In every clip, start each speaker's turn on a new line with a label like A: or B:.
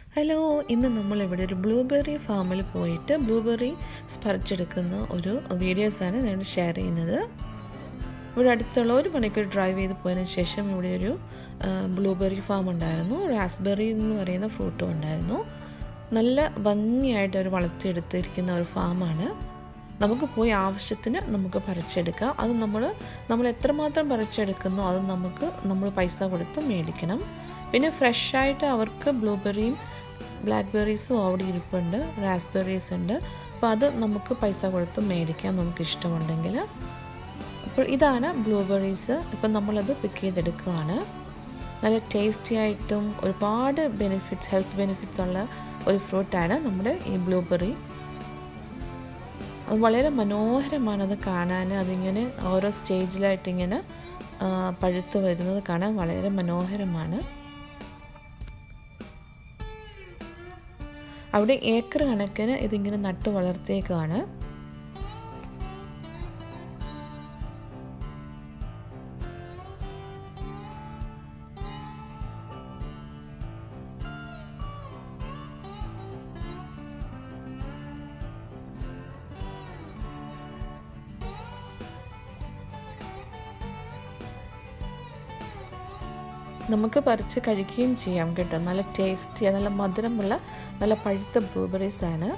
A: hello ഇന്ന് നമ്മളിവിടെ ഒരു ബ്ലൂബെറി ഫാമിൽ പോയിട്ട് ബ്ലൂബെറി പറിച്ചെടുക്കുന്ന ഒരു വീഡിയോസാണ് ഞാൻ ഷെയർ ചെയ്യുന്നത് ഇവിടെ അടുത്തുള്ള ഒരു മണിക്കൂർ ഡ്രൈവ് ചെയ്ത് പോയതിനു ശേഷം ഇവിടെ ഒരു ബ്ലൂബെറി ഫാം ഉണ്ടായിരുന്നു റാസ്ബെറി എന്ന് പറയുന്ന ഫ്രൂട്ടും ഉണ്ടായിരുന്നു നല്ല ഭംഗിയായിട്ട് അവർ വളർത്തിയെടുത്തിരിക്കുന്ന ഒരു ഫാമാണ് നമുക്ക് പോയി ആവശ്യത്തിന് നമുക്ക് പറിച്ചെടുക്കാം അത് നമ്മൾ നമ്മൾ എത്രമാത്രം പറിച്ചെടുക്കുന്നോ അത് നമുക്ക് നമ്മൾ പൈസ കൊടുത്ത് മേടിക്കണം പിന്നെ ഫ്രഷായിട്ട് അവർക്ക് ബ്ലൂബെറിയും ബ്ലാക്ക് ബെറീസും അവിടെ ഇരിപ്പുണ്ട് റാസ്ബെറീസ് ഉണ്ട് അപ്പോൾ അത് നമുക്ക് പൈസ കൊടുത്ത് മേടിക്കാം നമുക്ക് ഇഷ്ടമുണ്ടെങ്കിൽ അപ്പോൾ ഇതാണ് ബ്ലൂബെറീസ് ഇപ്പം നമ്മളത് പിക്ക് ചെയ്തെടുക്കുകയാണ് നല്ല ടേസ്റ്റി ആയിട്ടും ഒരുപാട് ബെനിഫിറ്റ്സ് ഹെൽത്ത് ബെനിഫിറ്റ്സ് ഉള്ള ഒരു ഫ്രൂട്ടാണ് നമ്മുടെ ഈ ബ്ലൂബെറി അത് വളരെ മനോഹരമാണ് അത് കാണാൻ അതിങ്ങനെ ഓരോ സ്റ്റേജിലായിട്ട് ഇങ്ങനെ പഴുത്ത് വരുന്നത് കാണാൻ വളരെ മനോഹരമാണ് അവിടെ ഏക്കർ കണക്കിന് ഇതിങ്ങനെ നട്ടു വളർത്തിയേക്കാണ് നമുക്ക് പറിച്ച് കഴിക്കുകയും ചെയ്യാം കേട്ടോ നല്ല ടേസ്റ്റി നല്ല മധുരമുള്ള നല്ല പഴുത്ത ബ്ലൂബെറീസ് ആണ്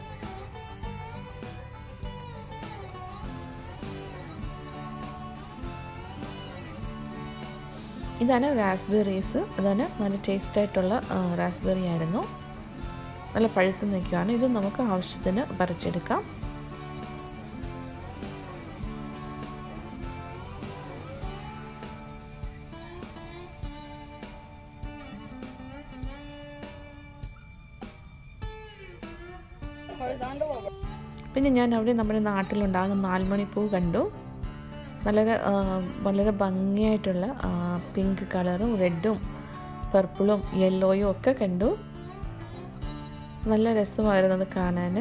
A: ഇതാണ് റാസ്ബെറീസ് അതാണ് നല്ല ടേസ്റ്റ് ആയിട്ടുള്ള റാസ്ബെറി ആയിരുന്നു നല്ല പഴുത്ത് നിൽക്കുകയാണ് ഇത് നമുക്ക് ആവശ്യത്തിന് പറിച്ചെടുക്കാം പിന്നെ ഞാൻ അവിടെ നമ്മുടെ നാട്ടിലുണ്ടാകുന്ന നാൽമണിപ്പൂ കണ്ടു വളരെ വളരെ ഭംഗിയായിട്ടുള്ള പിങ്ക് കളറും റെഡും പർപ്പിളും യെല്ലോയും ഒക്കെ കണ്ടു നല്ല രസമായിരുന്നു അത് കാണാൻ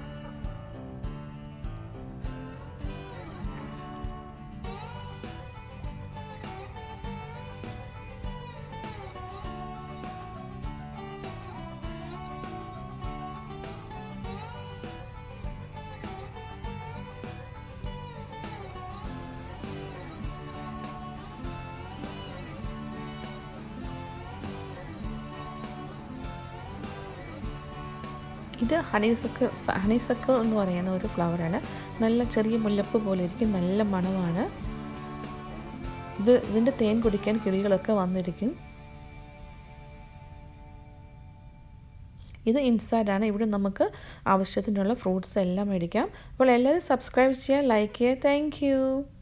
A: ഇത് ഹണിസക്ക് ഹണിസക്ക് എന്ന് പറയുന്ന ഒരു ഫ്ലവറാണ് നല്ല ചെറിയ മുല്ലപ്പ് പോലെ ഇരിക്കും നല്ല മണമാണ് ഇത് ഇതിൻ്റെ തേൻ കുടിക്കാൻ കിളികളൊക്കെ വന്നിരിക്കും ഇത് ഇൻസൈഡാണ് ഇവിടെ നമുക്ക് ആവശ്യത്തിനുള്ള ഫ്രൂട്ട്സ് എല്ലാം മേടിക്കാം അപ്പോൾ എല്ലാവരും സബ്സ്ക്രൈബ് ചെയ്യുക ലൈക്ക് ചെയ്യുക താങ്ക്